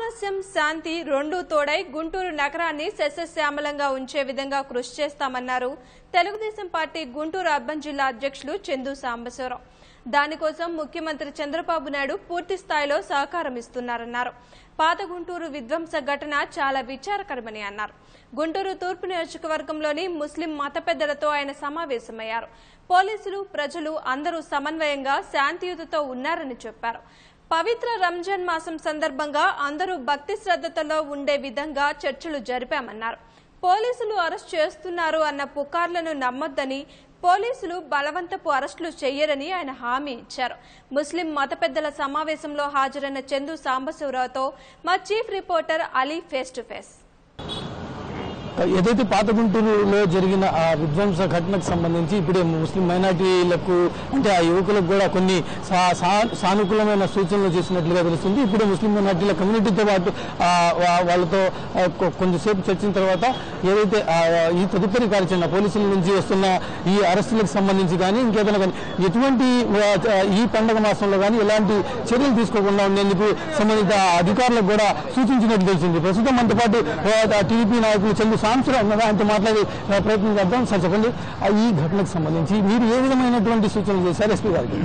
సామరస్యం శాంతి రెండూ తోడై గుంటూరు నగరాన్ని సస్యశ్యామలంగా ఉంచే విధంగా కృషి చేస్తామన్నారు తెలుగుదేశం పార్టీ గుంటూరు అర్బన్ జిల్లా అధ్యక్షులు చందు సాంబశివరావు దానికోసం ముఖ్యమంత్రి చంద్రబాబు నాయుడు పూర్తి స్థాయిలో సహకారం ఇస్తున్నారన్నారు పాత గుంటూరు విధ్వంస ఘటన చాలా విచారకరమని అన్నారు గుంటూరు తూర్పు నియోజకవర్గంలోని ముస్లిం మత పెద్దలతో ఆయన సమావేశమయ్యారు పోలీసులు ప్రజలు అందరూ సమన్వయంగా శాంతియుతతో ఉన్నారని చెప్పారు పవిత్ర రంజాన్ మాసం సందర్భంగా అందరూ భక్తి శ్రద్ధతలో ఉండే విధంగా చర్చలు జరిపామన్నారు పోలీసులు అరెస్ట్ చేస్తున్నారు అన్న పుకార్లను నమ్మొద్దని పోలీసులు బలవంతపు అరెస్టులు చేయరని ఆయన హామీ ఇచ్చారు ముస్లిం మత పెద్దల సమావేశంలో హాజరైన చందు సాంబశివరావుతో మా chief reporter Ali face to face ఏదైతే పాత గుంటూరులో జరిగిన ఆ విధ్వంస ఘటనకు సంబంధించి ఇప్పుడే ముస్లిం మైనార్టీలకు అంటే ఆ యువకులకు కూడా కొన్ని సా- సా- సానుకూలమైన సూచనలు చేసినట్లుగా తెలుస్తుంది ఇప్పుడు ముస్లిం మైనార్టీల కమ్యూనిటీతో పాటు ఆ, వా- వాళ్ళతో ఆ, కొ- కొంచెంసేపు చర్చించిన తర్వాత ఏదైతే ఆ, ఈ తదుపరి కార్యాచరణ పోలీసుల నుంచి వస్తున్న ఈ అరెస్టులకు సంబంధించి కానీ ఇంకేదైనా కానీ ఎటువంటి ఆ, ఈ పండగ మాసంలో కానీ ఎలాంటి చర్యలు తీసుకోకుండా ఉండేందుకు సంబంధిత అధికారులకు కూడా సూచించినట్టు తెలిసింది ప్రస్తుతం మనతో పాటు ఆ, టీడీపీ నాయకులు చందు సాంసరావు ఉన్నారు ఆయనతో మాట్లాడి ఆ, ప్రయత్నం చేద్దాం సార్ చెప్పండి ఆ, ఈ ఘటనకు సంబంధించి మీరు ఏ విధమైనటువంటి సూచనలు చేశారు ఎస్పీ గారికి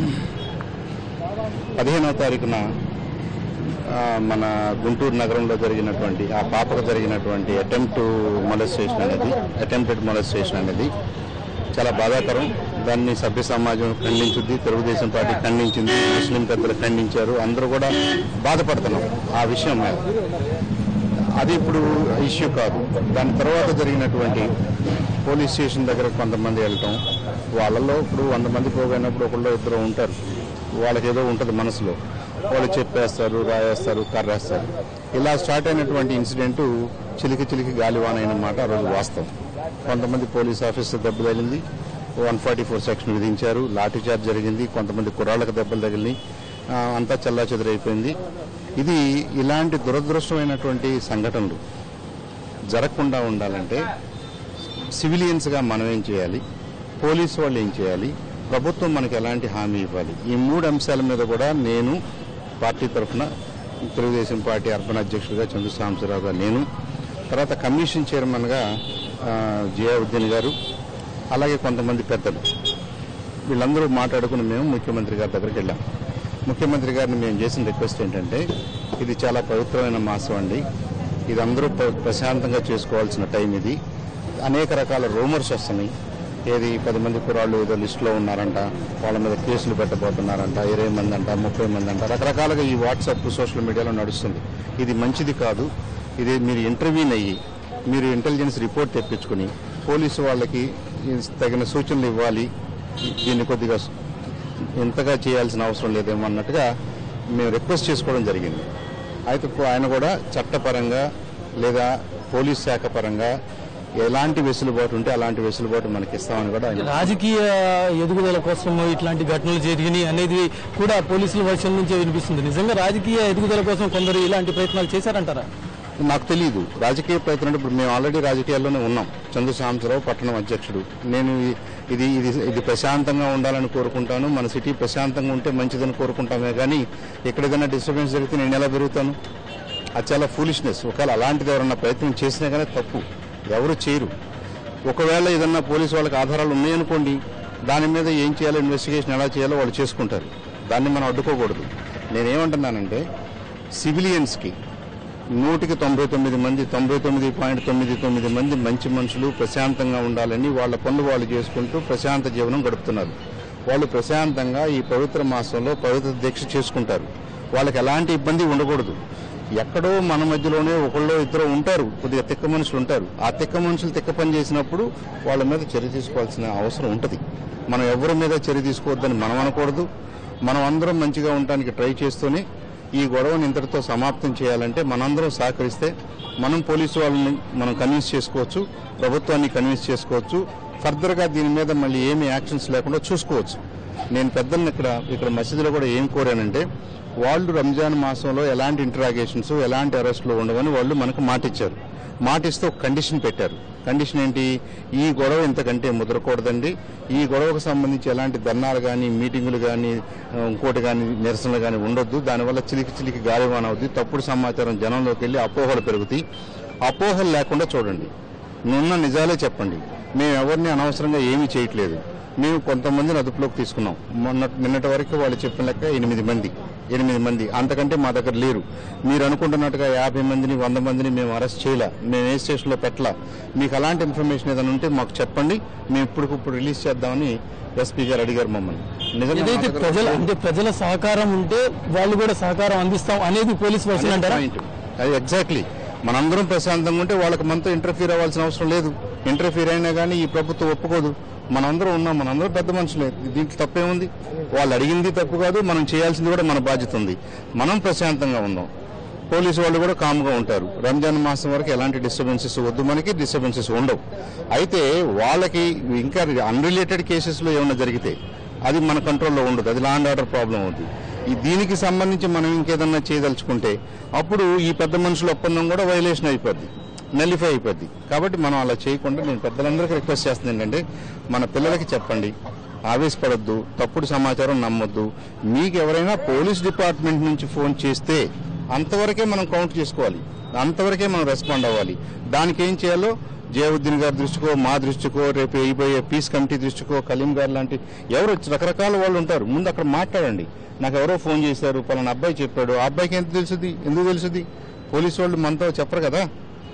పదిహేనవ తారీఖున ఆ, మన గుంటూరు నగరంలో జరిగినటువంటి ఆ పాపకు జరిగినటువంటి అటెంప్ట్ మొలస్టేషన్ అనేది అటెంప్టెడ్ మొలస్టేషన్ అనేది చాలా బాధాకరం దాన్ని సభ్య సమాజం ఖండించుద్ది తెలుగుదేశం పార్టీ ఖండించింది ముస్లిం పెద్దలు ఖండించారు అందరూ కూడా బాధపడుతున్నాం ఆ విషయం మీద అది ఇప్పుడు ఇష్యూ కాదు దాని తర్వాత జరిగినటువంటి పోలీస్ స్టేషన్ దగ్గర కొంతమంది వెళ్ళటం వాళ్ళలో ఇప్పుడు వంద మంది పోగైనప్పుడు ఒకళ్ళు ఇద్దరు ఉంటారు వాళ్ళకి ఏదో ఉంటుంది మనసులో వాళ్ళు చెప్పేస్తారు రాయేస్తారు కర్రేస్తారు ఇలా స్టార్ట్ అయినటువంటి ఇన్సిడెంట్ చిలికి చిలికి గాలివాన అయిన మాట ఆ రోజు వాస్తవం కొంతమంది పోలీస్ ఆఫీసర్ దెబ్బ తగిలింది వన్ ఫార్టీ ఫోర్ సెక్షన్ విధించారు లాఠీ చార్జ్ జరిగింది కొంతమంది కుర్రాళ్ళకి దెబ్బలు తగిలినాయి ఆ, అంతా చల్లా చెదరైపోయింది ఇది ఇలాంటి దురదృష్టమైనటువంటి సంఘటనలు జరగకుండా ఉండాలంటే సివిలియన్స్గా మనం ఏం చేయాలి పోలీసు వాళ్ళు ఏం చేయాలి ప్రభుత్వం మనకి ఎలాంటి హామీ ఇవ్వాలి ఈ మూడు అంశాల మీద కూడా నేను పార్టీ తరఫున తెలుగుదేశం పార్టీ అర్బన్ అధ్యక్షుడిగా చంద్ర సాంబశివరావు గారు నేను తర్వాత కమిషన్ చైర్మన్గా ఆ, జియావుద్దీన్ గారు అలాగే కొంతమంది పెద్దలు వీళ్ళందరూ మాట్లాడుకుని మేము ముఖ్యమంత్రి గారి దగ్గరికి వెళ్ళాం ముఖ్యమంత్రి గారిని మేము చేసిన రిక్వెస్ట్ ఏంటంటే ఇది చాలా పవిత్రమైన మాసం అండి ఇది అందరూ ప్ర- ప్రశాంతంగా చేసుకోవాల్సిన టైం ఇది అనేక రకాల రూమర్స్ వస్తున్నాయి ఏది పది మంది కుర్రాళ్ళు ఏదో లిస్టులో ఉన్నారంట వాళ్ళ మీద కేసులు పెట్టబోతున్నారంట ఇరవై మంది అంట ముప్పై మంది అంట రకరకాలుగా ఈ వాట్సాప్ సోషల్ మీడియాలో నడుస్తుంది ఇది మంచిది కాదు ఇది మీరు ఇంటర్వ్యూన్ అయ్యి మీరు ఇంటెలిజెన్స్ రిపోర్ట్ తెప్పించుకుని పోలీసు వాళ్ళకి తగిన సూచనలు ఇవ్వాలి దీన్ని కొద్దిగా ఇంతగా చేయాల్సిన అవసరం లేదేమో అన్నట్టుగా మేము రిక్వెస్ట్ చేసుకోవడం జరిగింది అయితే పో- ఆయన కూడా చట్టపరంగా లేదా పోలీస్ శాఖ పరంగా ఎలాంటి వెసులుబాటు ఉంటే అలాంటి వెసులుబాటు మనకి ఇస్తామని కూడా ఆయన రాజకీయ ఎదుగుదల కోసం ఇట్లాంటి ఘటనలు జరిగినాయి అనేది కూడా పోలీసుల వర్షం నుంచే వినిపిస్తుంది నిజంగా రాజకీయ ఎదుగుదల కోసం కొందరు ఇలాంటి ప్రయత్నాలు చేశారంటారా నాకు తెలియదు రాజకీయ ప్రయత్నం అంటే ఇప్పుడు మేము ఆల్రెడీ రాజకీయాల్లోనే ఉన్నాం చంద్ర సాంబశివరావు పట్టణం అధ్యక్షుడు నేను ఈ- ఇది ఇది ఇది ప్రశాంతంగా ఉండాలని కోరుకుంటాను మన సిటీ ప్రశాంతంగా ఉంటే మంచిదని కోరుకుంటామే కానీ ఇక్కడ ఏదైనా డిస్టర్బెన్స్ జరిగితే నేను ఎలా పెరుగుతాను అది చాలా ఫూలిష్నెస్ ఒకవేళ అలాంటిది ఎవరన్నా ప్రయత్నం చేసినా కానీ తప్పు ఎవరు చేయరు ఒకవేళ ఏదన్నా పోలీసు వాళ్ళకి ఆధారాలు ఉన్నాయనుకోండి దాని మీద ఏం చేయాలో ఇన్వెస్టిగేషన్ ఎలా చేయాలో వాళ్ళు చేసుకుంటారు దాన్ని మనం అడ్డుకోకూడదు నేనేమంటున్నానంటే సివిలియన్స్కి నూటికి తొంభై తొమ్మిది మంది తొంభై తొమ్మిది పాయింట్ తొమ్మిది తొమ్మిది మంది మంచి మనుషులు ప్రశాంతంగా ఉండాలని వాళ్ళ పనులు వాళ్ళు చేసుకుంటూ ప్రశాంత జీవనం గడుపుతున్నారు వాళ్ళు ప్రశాంతంగా ఈ పవిత్ర మాసంలో పవిత్ర దీక్ష చేసుకుంటారు వాళ్ళకి ఎలాంటి ఇబ్బంది ఉండకూడదు ఎక్కడో మన మధ్యలోనే ఒకళ్ళు ఇద్దరు ఉంటారు కొద్దిగా తిక్క మనుషులు ఉంటారు ఆ తిక్క మనుషులు తిక్క పని చేసినప్పుడు వాళ్ళ మీద చర్య తీసుకోవాల్సిన అవసరం ఉంటుంది మనం ఎవరి మీద చర్య తీసుకోవద్దని మనం అనకూడదు మనం అందరం మంచిగా ఉండడానికి ట్రై చేస్తూనే ఈ గొడవని ఇంతటితో సమాప్తం చేయాలంటే మనందరం సహకరిస్తే మనం పోలీసు వాళ్ళని మనం కన్విన్స్ చేసుకోవచ్చు ప్రభుత్వాన్ని కన్విన్స్ చేసుకోవచ్చు ఫర్దర్గా దీని మీద మళ్ళీ ఏమి యాక్షన్స్ లేకుండా చూసుకోవచ్చు నేను పెద్దల్ని ఇక్కడ ఇక్కడ మసీదులో కూడా ఏం కోరానంటే వాళ్ళు రంజాన్ మాసంలో ఎలాంటి ఇంటరాగేషన్స్ ఎలాంటి అరెస్టులు ఉండవని వాళ్ళు మనకు మాటిచ్చారు మాటిస్తే ఒక కండిషన్ పెట్టారు కండిషన్ ఏంటి ఈ గొడవ ఇంతకంటే ముదరకూడదండి ఈ గొడవకు సంబంధించి ఎలాంటి ధర్నాలు కానీ మీటింగులు కానీ ఇంకోటి కానీ నిరసనలు కానీ ఉండొద్దు దానివల్ల చిలికి చిలికి గాలివాన అవుద్ది తప్పుడు సమాచారం జనంలోకి వెళ్ళి అపోహలు పెరుగుతాయి అపోహలు లేకుండా చూడండి నున్న నిజాలే చెప్పండి మేము ఎవరిని అనవసరంగా ఏమీ చేయట్లేదు మేము కొంతమందిని అదుపులోకి తీసుకున్నాం మొన్న నిన్నటి వరకు వాళ్ళు చెప్పిన లెక్క ఎనిమిది మంది ఎనిమిది మంది అంతకంటే మా దగ్గర లేరు మీరు అనుకుంటున్నట్టుగా యాభై మందిని వంద మందిని మేము అరెస్ట్ చేయలే మేము ఏ స్టేషన్లో పెట్టలా మీకు అలాంటి ఇన్ఫర్మేషన్ ఏదైనా ఉంటే మాకు చెప్పండి మేము ఇప్పటికిప్పుడు రిలీజ్ చేద్దామని ఎస్పీ గారు అడిగారు మమ్మల్ని నిజంగా మా ఏదైతే దగ్గర ప్రజల అంటే ప్రజల సహకారం ఉంటే వాళ్ళు కూడా సహకారం అందిస్తాం అనేది పోలీస్ వర్షన్ అంటారా పాయింట్ అది ఎగ్జాక్ట్లీ మనందరం ప్రశాంతంగా ఉంటే వాళ్ళకి మనతో ఇంటర్ఫీర్ అవ్వాల్సిన అవసరం లేదు ఇంటర్ఫీర్ అయినా కానీ ఈ ప్రభుత్వం ఒప్పుకోదు మనందరం ఉన్నాం మనందరం పెద్ద మనుషులే దీంట్లో తప్పేముంది వాళ్ళు అడిగింది తప్పు కాదు మనం చేయాల్సింది కూడా మన బాధ్యత ఉంది మనం ప్రశాంతంగా ఉందాం పోలీసు వాళ్ళు కూడా కామ్గా ఉంటారు రంజాన్ మాసం వరకు ఎలాంటి డిస్టర్బెన్సెస్ వద్దు మనకి డిస్టర్బెన్సెస్ ఉండవు అయితే వాళ్ళకి ఇంకా అన్రిలేటెడ్ కేసెస్లో ఏమైనా జరిగితే అది మన కంట్రోల్లో ఉండదు అది లా అండ్ ఆర్డర్ ప్రాబ్లం అవుతుంది ఈ దీనికి సంబంధించి మనం ఇంకేదన్నా చేయదలుచుకుంటే అప్పుడు ఈ పెద్ద మనుషుల ఒప్పందం కూడా వైలేషన్ అయిపోద్ది నల్లిఫై అయిపోద్ది కాబట్టి మనం అలా చేయకుండా నేను పెద్దలందరికీ రిక్వెస్ట్ చేస్తుంది ఏంటంటే మన పిల్లలకి చెప్పండి ఆవేశపడొద్దు తప్పుడు సమాచారం నమ్మొద్దు మీకు ఎవరైనా పోలీస్ డిపార్ట్మెంట్ నుంచి ఫోన్ చేస్తే అంతవరకే మనం కౌంట్ చేసుకోవాలి అంతవరకే మనం రెస్పాండ్ అవ్వాలి దానికి ఏం చేయాలో జయవుద్దీన్ గారి దృష్టికో మా దృష్టికో రేపు అయిపోయే పీస్ కమిటీ దృష్టికో కలీం గారు లాంటి ఎవరు రకరకాల వాళ్ళు ఉంటారు ముందు అక్కడ మాట్లాడండి నాకు ఎవరో ఫోన్ చేశారు పలానా అబ్బాయి చెప్పాడు ఆ అబ్బాయికి ఎంత తెలుసుది ఎందుకు తెలుసుది పోలీసు వాళ్ళు మనతో చెప్పరు కదా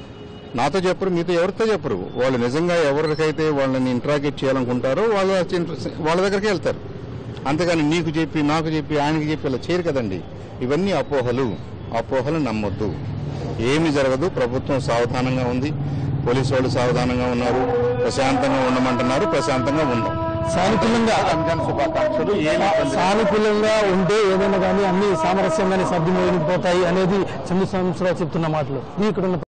నాతో చెప్పరు మీతో ఎవరితో చెప్పరు వాళ్ళు నిజంగా ఎవరికైతే వాళ్ళని ఇంట్రాగేట్ చేయాలనుకుంటారో వాళ్ళ వాళ్ళ దగ్గరికి వెళ్తారు అంతేగాని నీకు చెప్పి నాకు చెప్పి ఆయనకి చెప్పి ఇలా చేయరు కదండి ఇవన్నీ అపోహలు అపోహలు నమ్మొద్దు ఏమి జరగదు ప్రభుత్వం సావధానంగా ఉంది పోలీసు వాళ్ళు సావధానంగా ఉన్నారు ప్రశాంతంగా ఉండమంటున్నారు ప్రశాంతంగా ఉందాం సానుకూలంగా రంజాన్ శుభాకాంక్షలు ఏమి ఇబ్బంది లేదు. సానుకూలంగా ఉంటే ఏదైనా కానీ అన్ని సామరస్యంగానే సర్దుమోగిపోతాయి అనేది చంద్ర సంవత్సరాలు చెప్తున్న మాటలు ఇక్కడ ఉన్న